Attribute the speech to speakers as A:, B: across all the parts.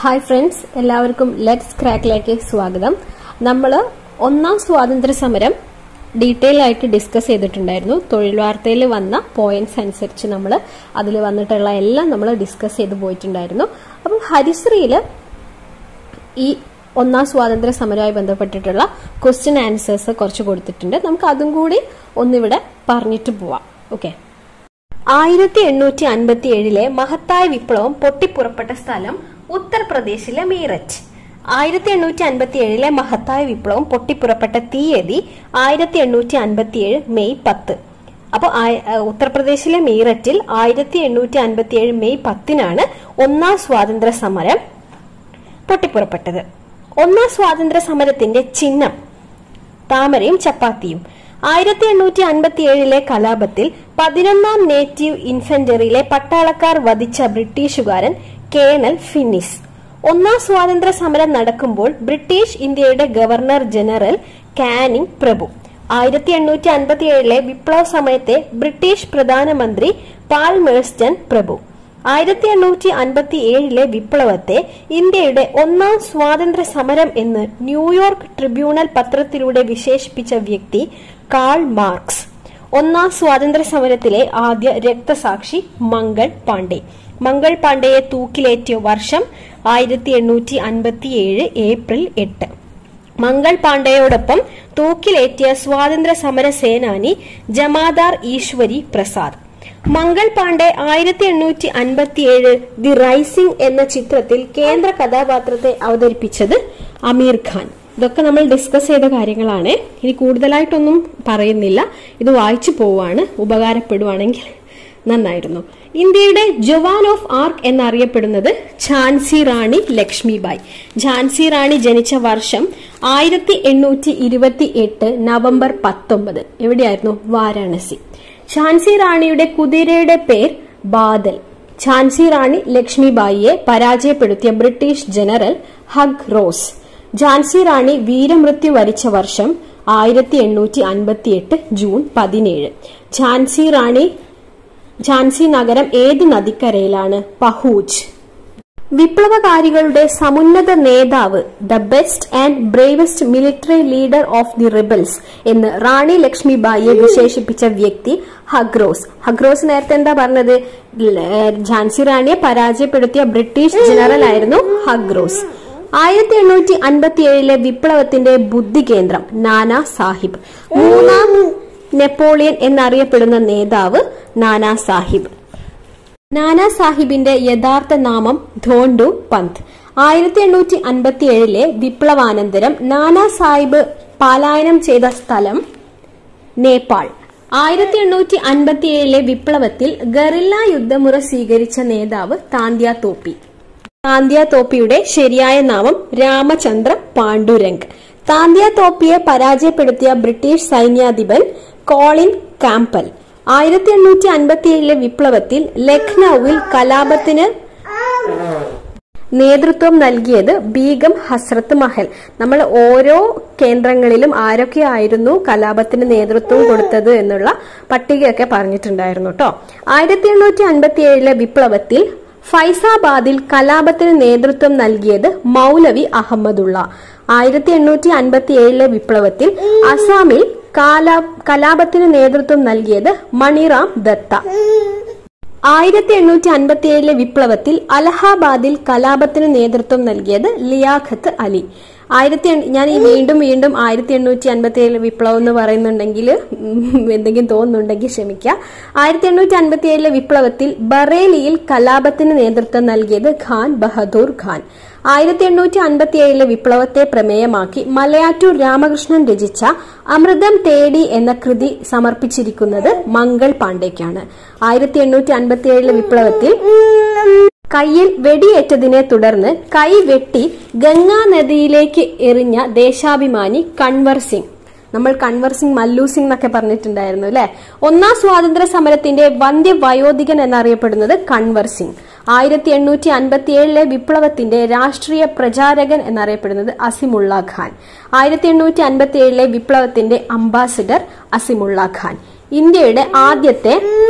A: hi friends എല്ലാവർക്കും let's ക്രാക്കിലേക്ക് സ്വാഗതം നമ്മൾ ഒന്നാം സ്വാതന്ത്ര്യ സമരം ഡീറ്റെയിൽ ആയിട്ട് ഡിസ്കസ് ചെയ്തിട്ടുണ്ടായിരുന്നു തൊഴിൽ വാർത്തയിൽ വന്ന പോയിന്റ്സ് അനുസരിച്ച് നമ്മൾ അതിൽ വന്നിട്ടുള്ള എല്ലാം നമ്മൾ ഡിസ്കസ് ചെയ്ത് പോയിട്ടുണ്ടായിരുന്നു അപ്പം ഹരിശ്രീയിൽ ഈ ഒന്നാം സ്വാതന്ത്ര്യ സമരവുമായി ബന്ധപ്പെട്ടിട്ടുള്ള ക്വസ്റ്റ്യൻ ആൻസേഴ്സ് കുറച്ച് കൊടുത്തിട്ടുണ്ട് നമുക്ക് അതും കൂടി ഒന്നിവിടെ പറഞ്ഞിട്ട് പോവാം ഓക്കെ ആയിരത്തി എണ്ണൂറ്റി അൻപത്തി ഏഴിലെ മഹത്തായ വിപ്ലവം പൊട്ടിപ്പുറപ്പെട്ട സ്ഥലം ഉത്തർപ്രദേശിലെ മീററ്റ് ആയിരത്തി എണ്ണൂറ്റി അൻപത്തി ഏഴിലെ മഹത്തായ വിപ്ലവം പൊട്ടിപ്പുറപ്പെട്ട തീയതി ആയിരത്തി എണ്ണൂറ്റി അൻപത്തി ഏഴ് മെയ് പത്ത് അപ്പോൾ ഉത്തർപ്രദേശിലെ മീററ്റിൽ ആയിരത്തി എണ്ണൂറ്റി അൻപത്തി ഏഴ് മെയ് പത്തിനാണ് ഒന്നാം സ്വാതന്ത്ര്യ സമരം പൊട്ടിപ്പുറപ്പെട്ടത് ഒന്നാം സ്വാതന്ത്ര്യ സമരത്തിന്റെ ചിഹ്നം താമരയും ചപ്പാത്തിയും ആയിരത്തി എണ്ണൂറ്റി അൻപത്തി ഏഴിലെ കലാപത്തിൽ പതിനൊന്നാം നേറ്റീവ് ഇൻഫൻറ്ററിയിലെ പട്ടാളക്കാർ വധിച്ച ബ്രിട്ടീഷുകാരൻ കേണൽ ഫിന്നിസ് ഒന്നാം സ്വാതന്ത്ര്യ സമരം നടക്കുമ്പോൾ ബ്രിട്ടീഷ് ഇന്ത്യയുടെ ഗവർണർ ജനറൽ കാനിങ് പ്രഭു ആയിരത്തി എണ്ണൂറ്റി അൻപത്തി ഏഴിലെ വിപ്ലവ സമയത്തെ ബ്രിട്ടീഷ് പ്രധാനമന്ത്രി പാൽ മേഴ്സ്റ്റൺ പ്രഭു ആയിരത്തി എണ്ണൂറ്റി അൻപത്തി ഏഴിലെ വിപ്ലവത്തെ ഇന്ത്യയുടെ ഒന്നാം സ്വാതന്ത്ര്യ സമരം എന്ന് ന്യൂയോർക്ക് ട്രിബ്യൂണൽ പത്രത്തിലൂടെ വിശേഷിപ്പിച്ച വ്യക്തി കാൾ മാർക്സ് ഒന്നാം സ്വാതന്ത്ര്യ സമരത്തിലെ ആദ്യ രക്തസാക്ഷി മംഗൾ പാണ്ഡെ മംഗൾ പാണ്ഡെയെ തൂക്കിലേറ്റിയ വർഷം ആയിരത്തി എണ്ണൂറ്റി അൻപത്തി ഏഴ് ഏപ്രിൽ എട്ട് മംഗൾ പാണ്ഡെയോടൊപ്പം തൂക്കിലേറ്റിയ സ്വാതന്ത്ര്യ സമര സേനാനി ജമാദാർ ഈശ്വരി പ്രസാദ് മംഗൾ പാണ്ഡെ ആയിരത്തി എണ്ണൂറ്റി അൻപത്തിയേഴ് ദി റൈസിംഗ് എന്ന ചിത്രത്തിൽ കേന്ദ്ര കഥാപാത്രത്തെ അവതരിപ്പിച്ചത് അമീർ ഖാൻ ഇതൊക്കെ നമ്മൾ ഡിസ്കസ് ചെയ്ത കാര്യങ്ങളാണ് ഇനി കൂടുതലായിട്ടൊന്നും പറയുന്നില്ല ഇത് വായിച്ചു പോവാണ് ഉപകാരപ്പെടുവാണെങ്കിൽ നന്നായിരുന്നു ഇന്ത്യയുടെ ജവാൻ ഓഫ് ആർക്ക് എന്നറിയപ്പെടുന്നത് ഝാൻസി റാണി ലക്ഷ്മിബായ് ഝാൻസി റാണി ജനിച്ച വർഷം ആയിരത്തി എണ്ണൂറ്റി ഇരുപത്തി എട്ട് നവംബർ പത്തൊമ്പത് എവിടെയായിരുന്നു വാരാണസി ഝാൻസി റാണിയുടെ കുതിരയുടെ പേർ ബാദൽ ഝാൻസി റാണി ലക്ഷ്മിബായിയെ പരാജയപ്പെടുത്തിയ British general Hugh Rose Jhansi Rani വീരമൃത്യു വരിച്ച വർഷം ആയിരത്തി എണ്ണൂറ്റി അൻപത്തി എട്ട് ജൂൺ പതിനേഴ് ഝാൻസി റാണി ഝാൻസി നഗരം ഏത് നദിക്കരയിലാണ് പഹൂജ് വിപ്ലവകാരികളുടെ സമുന്നത നേതാവ് the best and bravest military leader of the rebels എന്ന് റാണി ലക്ഷ്മിബായിയെ വിശേഷിപ്പിച്ച വ്യക്തി ഹഗ്രോസ് ഹഗ്രോസ് നേരത്തെ എന്താ പറഞ്ഞത് ഝാൻസി റാണിയെ പരാജയപ്പെടുത്തിയ ബ്രിട്ടീഷ് ജനറൽ ആയിരുന്നു ഹഗ്രോസ് ആയിരത്തി എണ്ണൂറ്റി അൻപത്തി ഏഴിലെ വിപ്ലവത്തിന്റെ ബുദ്ധി കേന്ദ്രം നാനാ സാഹിബ് മൂന്നാം നെപ്പോളിയൻ എന്നറിയപ്പെടുന്ന നേതാവ് നാനാ സാഹിബ് നാനാ സാഹിബിന്റെ യഥാർത്ഥ നാമം ധോണ്ടു പന്ത് ആയിരത്തി എണ്ണൂറ്റി അൻപത്തി ഏഴിലെ വിപ്ലവാനന്തരം നാനാ സാഹിബ് പലായനം ചെയ്ത സ്ഥലം നേപ്പാൾ ആയിരത്തി എണ്ണൂറ്റി അൻപത്തി ഏഴിലെ വിപ്ലവത്തിൽ ഗറില്ല യുദ്ധമുറ സ്വീകരിച്ച നേതാവ് താന്ത്യ തോപ്പി താന്ത്യ തോപ്പിയുടെ ശരിയായ നാമം രാമചന്ദ്ര പാണ്ഡുരംഗ് താന്ത്യ തോപ്പിയെ പരാജയപ്പെടുത്തിയ ബ്രിട്ടീഷ് സൈന്യാധിപൻ കോളിൻ കാമ്പൽ ആയിരത്തി എണ്ണൂറ്റി അൻപത്തി ഏഴിലെ വിപ്ലവത്തിൽ ലഖ്നൌവിൽ കലാപത്തിന് നേതൃത്വം നൽകിയത് ബീഗം ഹസ്രത്ത് മഹൽ നമ്മൾ ഓരോ കേന്ദ്രങ്ങളിലും ആരൊക്കെ ആയിരുന്നു കലാപത്തിന് നേതൃത്വം കൊടുത്തത് എന്നുള്ള പട്ടികയൊക്കെ പറഞ്ഞിട്ടുണ്ടായിരുന്നു കേട്ടോ ആയിരത്തി എണ്ണൂറ്റി അൻപത്തി ഏഴിലെ വിപ്ലവത്തിൽ ഫൈസാബാദിൽ കലാപത്തിന് നേതൃത്വം നൽകിയത് മൗലവി അഹമ്മദുള്ള ആയിരത്തി എണ്ണൂറ്റി അൻപത്തി ഏഴിലെ വിപ്ലവത്തിൽ അസാമിൽ കലാപത്തിന് നേതൃത്വം നൽകിയത് മണിറാം ദത്ത ആയിരത്തി എണ്ണൂറ്റി അൻപത്തി ഏഴിലെ വിപ്ലവത്തിൽ അലഹാബാദിൽ കലാപത്തിന് നേതൃത്വം നൽകിയത് ലിയാഖത്ത് അലി ആയിരത്തി ഞാൻ ഈ വീണ്ടും വീണ്ടും ആയിരത്തി എണ്ണൂറ്റി അൻപത്തി ഏഴിലെ വിപ്ലവം എന്ന് പറയുന്നുണ്ടെങ്കിൽ എന്തെങ്കിലും തോന്നുന്നുണ്ടെങ്കിൽ ക്ഷമിക്കുക ആയിരത്തി എണ്ണൂറ്റി അൻപത്തി ഏഴിലെ വിപ്ലവത്തിൽ ബറേലിയിൽ കലാപത്തിന് നേതൃത്വം നൽകിയത് ഖാൻ ബഹദൂർ ഖാൻ ആയിരത്തി എണ്ണൂറ്റി അൻപത്തി ഏഴിലെ വിപ്ലവത്തെ പ്രമേയമാക്കി മലയാറ്റൂർ രാമകൃഷ്ണൻ രചിച്ച അമൃതം തേടി എന്ന കൃതി സമർപ്പിച്ചിരിക്കുന്നത് മംഗൾ പാണ്ഡേക്കാണ് ആയിരത്തി എണ്ണൂറ്റി അൻപത്തി ഏഴിലെ വിപ്ലവത്തിൽ കയ്യിൽ വെടിയേറ്റതിനെ തുടർന്ന് കൈ വെട്ടി ഗംഗാ നദിയിലേക്ക് എറിഞ്ഞ ദേശാഭിമാനി കൺവർ സിംഗ് നമ്മൾ കൺവർ സിംഗ് മല്ലു സിംഗ് എന്നൊക്കെ പറഞ്ഞിട്ടുണ്ടായിരുന്നു അല്ലെ ഒന്നാം സ്വാതന്ത്ര്യ സമരത്തിന്റെ വന്ധ്യ വയോധികൻ എന്നറിയപ്പെടുന്നത് കൺവർ സിംഗ് ആയിരത്തി എണ്ണൂറ്റി അൻപത്തി ഏഴിലെ വിപ്ലവത്തിന്റെ രാഷ്ട്രീയ പ്രചാരകൻ എന്നറിയപ്പെടുന്നത് അസിമുള്ള ഖാൻ ആയിരത്തി എണ്ണൂറ്റി അൻപത്തി ഏഴിലെ വിപ്ലവത്തിന്റെ അംബാസിഡർ അസിമുള്ള ഖാൻ ഇന്ത്യയുടെ ആദ്യത്തെ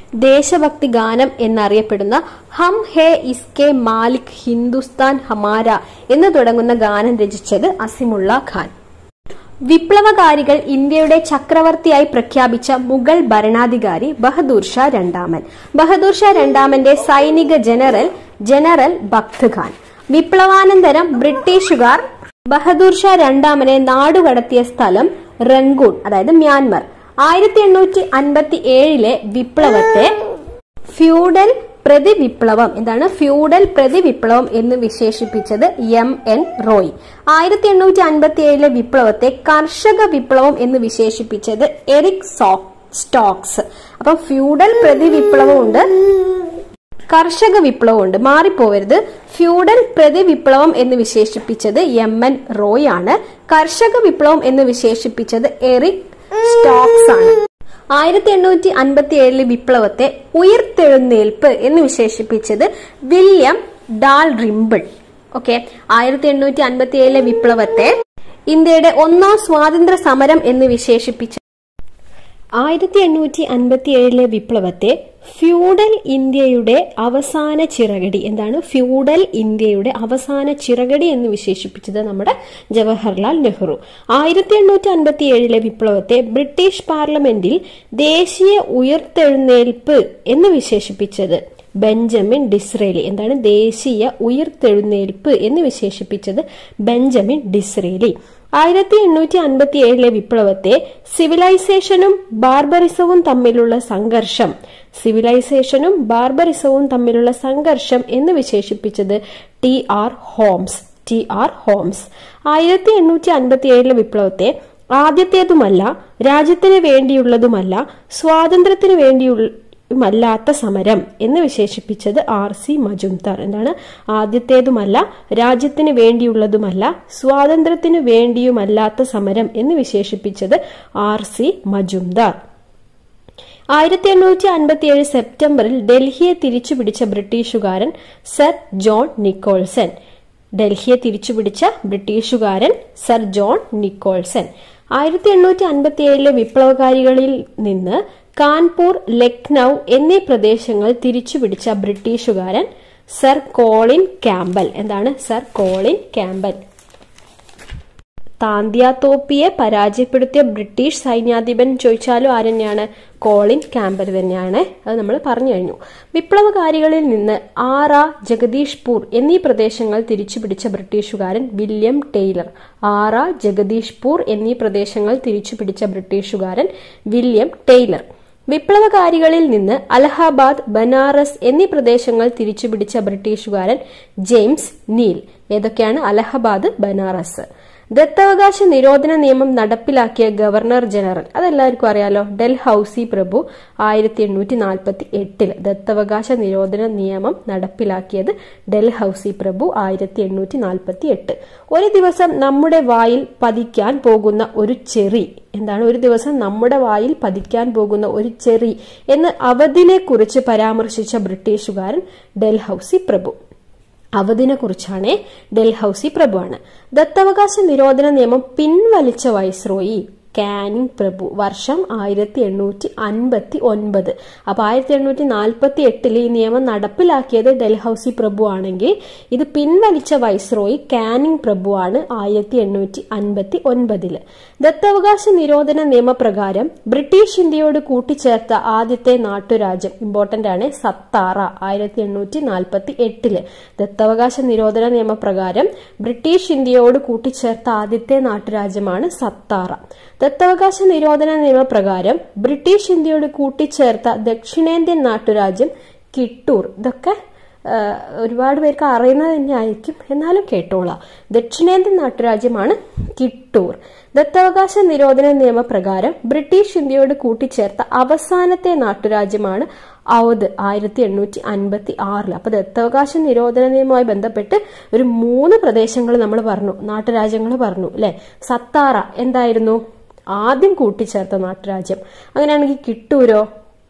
A: ദേശഭക്തി ഗാനം എന്നറിയപ്പെടുന്ന ഹം ഹേ ഇസ്കെ മാലിക് ഹിന്ദുസ്ഥാൻ ഹമാര എന്ന് തുടങ്ങുന്ന ഗാനം രചിച്ചത് അസിമുള്ള ഖാൻ വിപ്ലവകാരികൾ ഇന്ത്യയുടെ ചക്രവർത്തിയായി പ്രഖ്യാപിച്ച മുഗൾ ഭരണാധികാരി ബഹദൂർ ഷാ രണ്ടാമൻ ബഹദൂർ ഷാ രണ്ടാമന്റെ സൈനിക ജനറൽ ജനറൽ ഭക്ത് ഖാൻ വിപ്ലവാനന്തരം ബ്രിട്ടീഷുകാർ ബഹദൂർ ഷാ രണ്ടാമനെ നാടുകടത്തിയ സ്ഥലം റംഗൂൺ അതായത് മ്യാൻമർ ആയിരത്തി എണ്ണൂറ്റി അൻപത്തി ഏഴിലെ വിപ്ലവത്തെ ഫ്യൂഡൽ പ്രതിവിപ്ലവം എന്താണ് ഫ്യൂഡൽ പ്രതിവിപ്ലവം എന്ന് വിശേഷിപ്പിച്ചത് എം എൻ റോയ് ആയിരത്തി എണ്ണൂറ്റി അൻപത്തി ഏഴിലെ വിപ്ലവത്തെ കർഷക വിപ്ലവം എന്ന് വിശേഷിപ്പിച്ചത് എറിക് സ്റ്റോക്സ് അപ്പം ഫ്യൂഡൽ പ്രതിവിപ്ലവമുണ്ട് കർഷക വിപ്ലവമുണ്ട് മാറിപ്പോവരുത് ഫ്യൂഡൽ പ്രതിവിപ്ലവം എന്ന് വിശേഷിപ്പിച്ചത് എം എൻ റോയ് ആണ് കർഷക വിപ്ലവം എന്ന് വിശേഷിപ്പിച്ചത് എറിക് സ്റ്റോക്സ് ആണ് ആയിരത്തി എണ്ണൂറ്റി അൻപത്തി ഏഴിലെ വിപ്ലവത്തെ ഉയർത്തെഴുന്നേൽപ്പ് എന്ന് വിശേഷിപ്പിച്ചത് വില്യം ഡാൾ റിംബിൾ ഓക്കെ ആയിരത്തി എണ്ണൂറ്റി അൻപത്തി ഏഴിലെ വിപ്ലവത്തെ ഇന്ത്യയുടെ ഒന്നാം സ്വാതന്ത്ര്യ സമരം എന്ന് വിശേഷിപ്പിച്ച ആയിരത്തി എണ്ണൂറ്റി അൻപത്തി ഏഴിലെ വിപ്ലവത്തെ ഫ്യൂഡൽ ഇന്ത്യയുടെ അവസാന ചിറകടി എന്താണ് ഫ്യൂഡൽ ഇന്ത്യയുടെ അവസാന ചിറകടി എന്ന് വിശേഷിപ്പിച്ചത് നമ്മുടെ ജവഹർലാൽ നെഹ്റു ആയിരത്തി എണ്ണൂറ്റി അൻപത്തി ഏഴിലെ വിപ്ലവത്തെ ബ്രിട്ടീഷ് പാർലമെന്റിൽ ദേശീയ ഉയർത്തെഴുന്നേൽപ്പ് എന്ന് വിശേഷിപ്പിച്ചത് ബെഞ്ചമിൻ ഡിസ്രേലി എന്താണ് ദേശീയ ഉയർത്തെഴുന്നേൽപ്പ് എന്ന് വിശേഷിപ്പിച്ചത് ബെഞ്ചമിൻ ഡിസ്രേലി ആയിരത്തി എണ്ണൂറ്റി അൻപത്തി ഏഴിലെ വിപ്ലവത്തെ സിവിലൈസേഷനും ബാർബറിസവും തമ്മിലുള്ള സംഘർഷം സിവിലൈസേഷനും ബാർബറിസവും തമ്മിലുള്ള സംഘർഷം എന്ന് വിശേഷിപ്പിച്ചത് T R Holmes T R Holmes ആയിരത്തി എണ്ണൂറ്റി അൻപത്തി ഏഴിലെ വിപ്ലവത്തെ ആദ്യത്തേതുമല്ല രാജ്യത്തിന് വേണ്ടിയുള്ളതുമല്ല സ്വാതന്ത്ര്യത്തിന് വേണ്ടിയുള്ള മല്ലാത്ത സമരം എന്ന് വിശേഷിപ്പിച്ചത് ആർ സി മജുംദാർ എന്താണ് ആദ്യത്തേതുമല്ല രാജ്യത്തിന് വേണ്ടിയുള്ളതുമല്ല സ്വാതന്ത്ര്യത്തിന് വേണ്ടിയുമല്ലാത്ത സമരം എന്ന് വിശേഷിപ്പിച്ചത് ആർ സി മജുംദാർ ആയിരത്തി എണ്ണൂറ്റി അൻപത്തി ഏഴ് സെപ്റ്റംബറിൽ ഡൽഹിയെ തിരിച്ചുപിടിച്ച ബ്രിട്ടീഷുകാരൻ സർ ജോൺ നിക്കോൾസൺ ഡൽഹിയെ തിരിച്ചുപിടിച്ച ബ്രിട്ടീഷുകാരൻ സർ ജോൺ നിക്കോൾസൺ ആയിരത്തി എണ്ണൂറ്റി അൻപത്തി ഏഴിലെ വിപ്ലവകാരികളിൽ നിന്ന് കാൺപൂർ ലക്നൌ എന്നീ പ്രദേശങ്ങൾ തിരിച്ചുപിടിച്ച ബ്രിട്ടീഷുകാരൻ സർ കോളിൻ ക്യാമ്പൽ എന്താണ് സർ കോളിൻ ക്യാമ്പൽ താന്തിയാത്തോപ്പിയെ പരാജയപ്പെടുത്തിയ ബ്രിട്ടീഷ് സൈന്യാധിപൻ ചോദിച്ചാലും ആരെന്നെയാണ് കോളിൻ ക്യാമ്പൽ തന്നെയാണ് അത് നമ്മൾ പറഞ്ഞു കഴിഞ്ഞു വിപ്ലവകാരികളിൽ നിന്ന് ആറ ജഗദീഷ്പൂർ എന്നീ പ്രദേശങ്ങൾ തിരിച്ചുപിടിച്ച ബ്രിട്ടീഷുകാരൻ വില്യം ടെയ്ലർ ആറ ജഗദീഷ്പൂർ എന്നീ പ്രദേശങ്ങൾ തിരിച്ചുപിടിച്ച ബ്രിട്ടീഷുകാരൻ വില്യം ടെയ്ലർ വിപ്ലവകാരികളിൽ നിന്ന് അലഹാബാദ് ബനാറസ് എന്നീ പ്രദേശങ്ങൾ തിരിച്ചുപിടിച്ച ബ്രിട്ടീഷുകാരൻ ജെയിംസ് നീൽ ഏതൊക്കെയാണ് അലഹബാദ് ബനാറസ് ദത്തവകാശ നിരോധന നിയമം നടപ്പിലാക്കിയ ഗവർണർ ജനറൽ അതെല്ലാവർക്കും അറിയാലോ ഡെൽ ഹൌസി പ്രഭു ആയിരത്തി എണ്ണൂറ്റി നാൽപ്പത്തി എട്ടില് ദത്തവകാശ നിരോധന നിയമം നടപ്പിലാക്കിയത് ഡെൽ ഹൌസി പ്രഭു ആയിരത്തി എണ്ണൂറ്റി നാൽപ്പത്തി എട്ട് ഒരു ദിവസം നമ്മുടെ വായിൽ പതിക്കാൻ പോകുന്ന ഒരു ചെറി എന്താണ് ഒരു ദിവസം നമ്മുടെ വായിൽ പതിക്കാൻ പോകുന്ന ഒരു ചെറി എന്ന് അവധിനെ കുറിച്ച് പരാമർശിച്ച ബ്രിട്ടീഷുകാരൻ ഡെൽ ഹൌസി പ്രഭു അവധിനെ കുറിച്ചാണ് ഡൽഹൌസി പ്രഭുവാണ് ദത്തവകാശ നിരോധന നിയമം പിൻവലിച്ച വൈസ്രോയി കാനിങ് പ്രഭു വർഷം ആയിരത്തി എണ്ണൂറ്റി അൻപത്തി ഒൻപത് അപ്പൊ ആയിരത്തി എണ്ണൂറ്റി നാൽപ്പത്തി എട്ടിൽ ഈ നിയമം നടപ്പിലാക്കിയത് ഡൽഹൌസി പ്രഭു ആണെങ്കിൽ ഇത് പിൻവലിച്ച വൈസ്രോയി കാനിങ് പ്രഭുവാണ് ആയിരത്തി എണ്ണൂറ്റി അൻപത്തി ഒൻപതില് ദത്തവകാശ നിരോധന നിയമപ്രകാരം ബ്രിട്ടീഷ് ഇന്ത്യയോട് കൂട്ടിച്ചേർത്ത ആദ്യത്തെ നാട്ടുരാജ്യം ഇമ്പോർട്ടന്റ് ആണ് സത്താറ ആയിരത്തി എണ്ണൂറ്റി നാൽപ്പത്തി എട്ടില് ദത്തവകാശ നിരോധന നിയമപ്രകാരം ബ്രിട്ടീഷ് ഇന്ത്യയോട് കൂട്ടിച്ചേർത്ത ആദ്യത്തെ നാട്ടുരാജ്യമാണ് സത്താറ ദത്തവകാശ നിരോധന നിയമപ്രകാരം ബ്രിട്ടീഷ് ഇന്ത്യയോട് കൂട്ടിച്ചേർത്ത ദക്ഷിണേന്ത്യൻ നാട്ടുരാജ്യം കിട്ടൂർ ഇതൊക്കെ ഒരുപാട് പേർക്ക് അറിയുന്നത് തന്നെയായിരിക്കും എന്നാലും കേട്ടോളാം ദക്ഷിണേന്ത്യൻ നാട്ടുരാജ്യമാണ് കിട്ടൂർ ദത്തവകാശ നിരോധന നിയമപ്രകാരം ബ്രിട്ടീഷ് ഇന്ത്യയോട് കൂട്ടിച്ചേർത്ത അവസാനത്തെ നാട്ടുരാജ്യമാണ് ഔദ് ആയിരത്തി എണ്ണൂറ്റി അൻപത്തി ആറിൽ അപ്പൊ ദത്തവകാശ നിരോധന നിയമവുമായി ബന്ധപ്പെട്ട് ഒരു മൂന്ന് പ്രദേശങ്ങൾ നമ്മൾ പറഞ്ഞു നാട്ടുരാജ്യങ്ങൾ പറഞ്ഞു അല്ലെ സത്താറ എന്തായിരുന്നു ആദ്യം കൂട്ടിച്ചേർത്ത നാട്ടുരാജ്യം അങ്ങനെയാണെങ്കിൽ കിട്ടൂരോ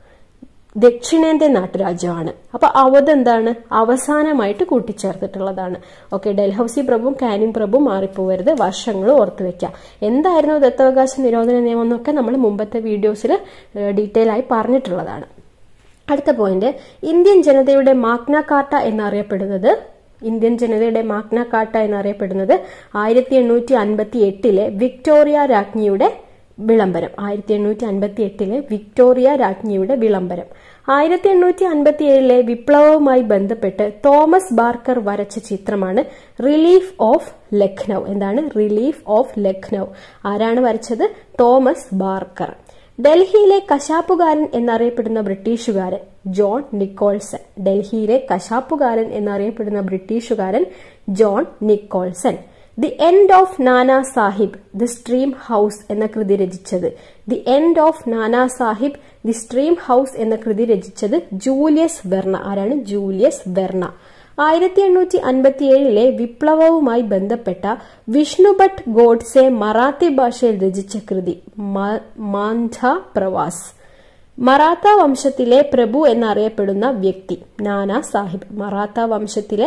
A: ദക്ഷിണേന്ത്യൻ നാട്ടുരാജ്യമാണ് അപ്പൊ അവധ് എന്താണ് അവസാനമായിട്ട് കൂട്ടിച്ചേർത്തിട്ടുള്ളതാണ് ഓക്കെ ഡൽഹൌസി പ്രഭുവും കാനിങ് പ്രഭുവും മാറിപ്പോവരുത് വർഷങ്ങൾ ഓർത്തു വെക്കാം എന്തായിരുന്നു ദത്തവകാശ നിരോധന നിയമം എന്നൊക്കെ നമ്മൾ മുമ്പത്തെ വീഡിയോസിൽ ഡീറ്റെയിൽ ആയി പറഞ്ഞിട്ടുള്ളതാണ് അടുത്ത പോയിന്റ് ഇന്ത്യൻ ജനതയുടെ മാഗ്ന കാർട്ട എന്നറിയപ്പെടുന്നത് ഇന്ത്യൻ ജനതയുടെ മാഗ്ന കാർട്ട എന്നറിയപ്പെടുന്നത് ആയിരത്തി എണ്ണൂറ്റി അൻപത്തി എട്ടിലെ വിക്ടോറിയ രാജ്ഞിയുടെ വിളംബരം ആയിരത്തി എണ്ണൂറ്റി അൻപത്തി എട്ടിലെ വിക്ടോറിയ രാജ്ഞിയുടെ വിളംബരം ആയിരത്തി എണ്ണൂറ്റി അൻപത്തി ഏഴിലെ വിപ്ലവവുമായി ബന്ധപ്പെട്ട് തോമസ് ബാർക്കർ വരച്ച ചിത്രമാണ് റിലീഫ് ഓഫ് ലക്നൌ എന്താണ് റിലീഫ് ഓഫ് ലക്നൌ ആരാണ് വരച്ചത് തോമസ് ബാർക്കർ ഡൽഹിയിലെ കശാപ്പുകാരൻ എന്നറിയപ്പെടുന്ന ബ്രിട്ടീഷുകാരൻ ജോൺ നിക്കോൾസൺ ഡൽഹിയിലെ കശാപ്പുകാരൻ എന്നറിയപ്പെടുന്ന ബ്രിട്ടീഷുകാരൻ John Nicholson the end of Nana Sahib the stream house എന്ന കൃതി രചിച്ചത് the end of Nana Sahib the stream house എന്ന കൃതി രചിച്ചത് ജൂലിയസ് വെർണ ആരാണ് ജൂലിയസ് വെർണ ആയിരത്തി എണ്ണൂറ്റി അൻപത്തി ഏഴിലെ വിപ്ലവവുമായി ബന്ധപ്പെട്ട വിഷ്ണുഭട്ട് ഗോഡ്സെ മറാത്തി ഭാഷയിൽ രചിച്ച കൃതി മാന്ധ പ്രവാസ് മറാത്ത വംശത്തിലെ പ്രഭു എന്നറിയപ്പെടുന്ന വ്യക്തി നാനാ സാഹിബ് മറാത്ത വംശത്തിലെ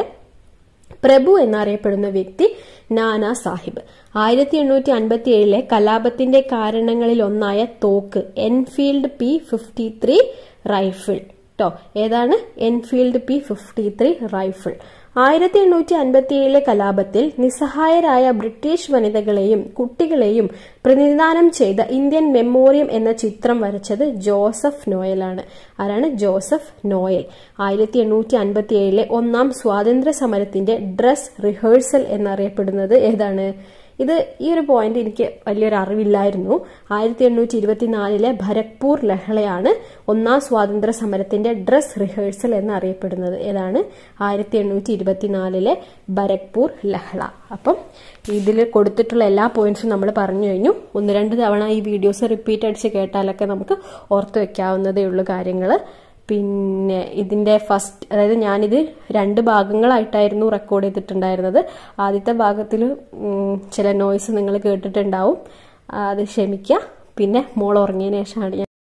A: പ്രഭു എന്നറിയപ്പെടുന്ന വ്യക്തി നാനാ സാഹിബ് ആയിരത്തി എണ്ണൂറ്റി അൻപത്തി ഏഴിലെ കലാപത്തിന്റെ കാരണങ്ങളിൽ ഒന്നായ തോക്ക് Enfield P fifty three rifle കേട്ടോ ഏതാണ് Enfield P fifty three rifle ആയിരത്തി എണ്ണൂറ്റി അൻപത്തി ഏഴിലെ കലാപത്തിൽ നിസ്സഹായരായ ബ്രിട്ടീഷ് വനിതകളെയും കുട്ടികളെയും പ്രതിനിധാനം ചെയ്ത ഇന്ത്യൻ മെമ്മോറിയം എന്ന ചിത്രം വരച്ചത് ജോസഫ് നോയലാണ് ആരാണ് ജോസഫ് നോയൽ ആയിരത്തി എണ്ണൂറ്റി അൻപത്തി ഏഴിലെ ഒന്നാം സ്വാതന്ത്ര്യ സമരത്തിന്റെ ഡ്രസ് റിഹേഴ്സൽ എന്നറിയപ്പെടുന്നത് ഏതാണ് ഇത് ഈ ഒരു പോയിന്റ് എനിക്ക് വലിയൊരു അറിവില്ലായിരുന്നു ആയിരത്തി എണ്ണൂറ്റി ഇരുപത്തിനാലിലെ ഭരക്പൂർ ലഹളയാണ് ഒന്നാം സ്വാതന്ത്ര്യ സമരത്തിന്റെ ഡ്രസ് റിഹേഴ്സൽ എന്നറിയപ്പെടുന്നത് ഏതാണ് ആയിരത്തി എണ്ണൂറ്റി ഇരുപത്തിനാലിലെ ഭരക്പൂർ ലഹള അപ്പം ഇതിൽ കൊടുത്തിട്ടുള്ള എല്ലാ പോയിന്റ്സും നമ്മൾ പറഞ്ഞു കഴിഞ്ഞു ഒന്ന് രണ്ട് തവണ ഈ വീഡിയോസ് റിപ്പീറ്റ് അടിച്ച് കേട്ടാലൊക്കെ നമുക്ക് ഓർത്തു വെക്കാവുന്നതേ ഉള്ളൂ കാര്യങ്ങൾ പിന്നെ ഇതിന്റെ ഫസ്റ്റ് അതായത് ഞാനിത് രണ്ട് ഭാഗങ്ങളായിട്ടായിരുന്നു റെക്കോർഡ് ചെയ്തിട്ടുണ്ടായിരുന്നത് ആദ്യത്തെ ഭാഗത്തിൽ ചില നോയ്സ് നിങ്ങൾ കേട്ടിട്ടുണ്ടാവും അത് ക്ഷമിക്കുക പിന്നെ മോൾ ഉറങ്ങിയതിനു ശേഷമാണ് ഞാൻ